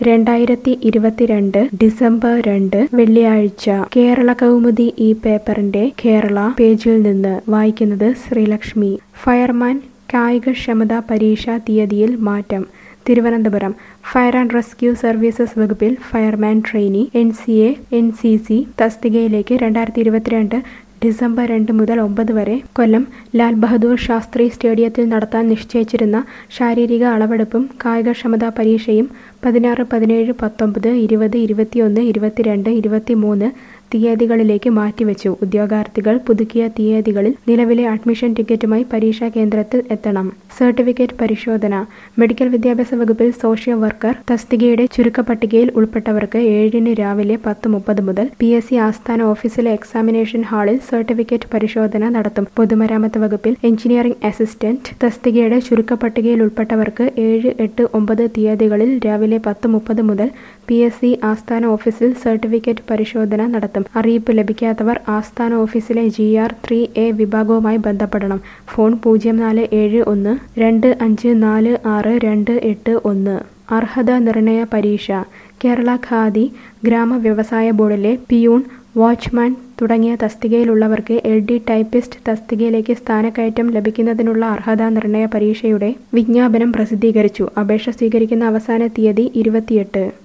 രണ്ടായിരത്തി ഇരുപത്തിരണ്ട് ഡിസംബർ രണ്ട് വെള്ളിയാഴ്ച കേരള കൗമുദി ഈ പേപ്പറിന്റെ കേരള പേജിൽ നിന്ന് വായിക്കുന്നത് ശ്രീലക്ഷ്മി ഫയർമാൻ കായികക്ഷമതാ പരീക്ഷ തീയതിയിൽ മാറ്റം Thiruvananthapuram fire and rescue services വകുപ്പിൽ fireman trainee N C A N C C തസ്തികയിലേക്ക് രണ്ടായിരത്തി ഇരുപത്തിരണ്ട് ഡിസംബർ രണ്ട് മുതൽ ഒമ്പത് വരെ കൊല്ലം ലാൽ ബഹദൂർ ശാസ്ത്രി സ്റ്റേഡിയത്തിൽ നടത്താൻ നിശ്ചയിച്ചിരുന്ന ശാരീരിക അളവെടുപ്പും കായികക്ഷമതാ പരീക്ഷയും പതിനാറ് പതിനേഴ് പത്തൊമ്പത് ഇരുപത് ഇരുപത്തിയൊന്ന് ഇരുപത്തിരണ്ട് ഇരുപത്തിമൂന്ന് തീയതികളിലേക്ക് മാറ്റിവെച്ചു ഉദ്യോഗാർത്ഥികൾ പുതുക്കിയ തീയതികളിൽ നിലവിലെ അഡ്മിഷൻ ടിക്കറ്റുമായി പരീക്ഷാ കേന്ദ്രത്തിൽ എത്തണം സർട്ടിഫിക്കറ്റ് പരിശോധന മെഡിക്കൽ വിദ്യാഭ്യാസ വകുപ്പിൽ സോഷ്യൽ വർക്കർ തസ്തികയുടെ ചുരുക്കപ്പട്ടികയിൽ ഉൾപ്പെട്ടവർക്ക് ഏഴിന് രാവിലെ പത്ത് മുപ്പത് മുതൽ പി എസ് സി ആസ്ഥാന ഓഫീസിലെ എക്സാമിനേഷൻ ഹാളിൽ സർട്ടിഫിക്കറ്റ് പരിശോധന നടത്തും പൊതുമരാമത്ത് വകുപ്പിൽ എഞ്ചിനീയറിംഗ് അസിസ്റ്റന്റ് തസ്തികയുടെ ചുരുക്കപ്പട്ടികയിൽ ഉൾപ്പെട്ടവർക്ക് ഏഴ് എട്ട് ഒമ്പത് തീയതികളിൽ രാവിലെ പത്ത് മുപ്പത് മുതൽ പി എസ് സി ആസ്ഥാന ഓഫീസിൽ സർട്ടിഫിക്കറ്റ് പരിശോധന നടത്തും അറിയിപ്പ് ലഭിക്കാത്തവർ ആസ്ഥാന ഓഫീസിലെ ജി ആർ ത്രീ എ വിഭാഗവുമായി ബന്ധപ്പെടണം ഫോൺ പൂജ്യം നാല് ഏഴ് ഒന്ന് രണ്ട് അഞ്ച് നാല് ആറ് രണ്ട് എട്ട് ഒന്ന് അർഹത നിർണയ പരീക്ഷ കേരള ഖാദി ഗ്രാമ വ്യവസായ ബോർഡിലെ പിയൂൺ വാച്ച്മാൻ തുടങ്ങിയ തസ്തികയിലുള്ളവർക്ക് എൽ ഡി ടൈപ്പിസ്റ്റ് തസ്തികയിലേക്ക് സ്ഥാനക്കയറ്റം ലഭിക്കുന്നതിനുള്ള അർഹതാ നിർണയ പരീക്ഷയുടെ വിജ്ഞാപനം പ്രസിദ്ധീകരിച്ചു അപേക്ഷ സ്വീകരിക്കുന്ന അവസാന തീയതി ഇരുപത്തിയെട്ട്